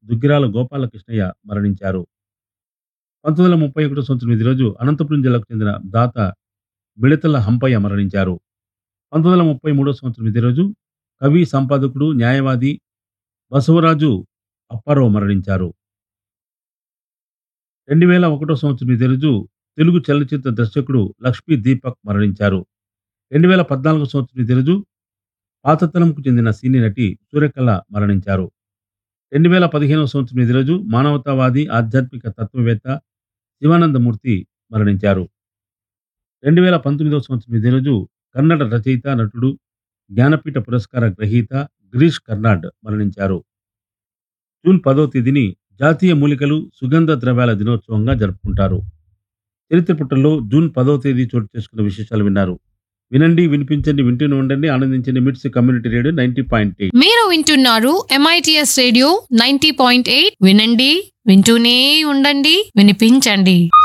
దుగ్గిరాల గోపాలకృష్ణయ్య మరణించారు పంతొమ్మిది వందల ముప్పై ఒకటో సంవత్సరం ఇదే రోజు అనంతపురం జిల్లాకు చెందిన దాత మిడతల హంపయ్య మరణించారు పంతొమ్మిది వందల ముప్పై మూడో సంవత్సరం ఇదే రోజు కవి సంపాదకుడు న్యాయవాది బసవరాజు అప్పారావు మరణించారు రెండు వేల ఒకటో సంవత్సరం ఇదే రోజు తెలుగు చలనచిత్ర దర్శకుడు లక్ష్మీ దీపక్ మరణించారు రెండు వేల పద్నాలుగో సంవత్సరం ఇదే రోజు పాతతనంకు చెందిన సినీ నటి సూర్యకళ మరణించారు రెండు వేల పదిహేనవ సంవత్సరం ఇదే రోజు మానవతావాది ఆధ్యాత్మిక తత్వవేత్త శివానందమూర్తి మరణించారు రెండు వేల పంతొమ్మిదవ సంవత్సరం ఇదే రోజు కన్నడ రచయిత నటుడు జ్ఞానపీఠ పురస్కార గ్రహీత గిరీష్ కర్నాడ్ మరణించారు జూన్ పదో తేదీని జాతీయ మూలికలు సుగంధ ద్రవ్యాల దినోత్సవంగా జరుపుకుంటారు చరిత్ర పుటల్లో జూన్ పదో తేదీ చోటు చేసుకున్న విశేషాలు విన్నారు వినండి వినిపించండి వింటూనే ఉండండి ఆనందించండి MITS community radio ninety point eight మీరు వింటున్నారు MITS radio ninety point eight వినండి వింటూనే ఉండండి వినిపించండి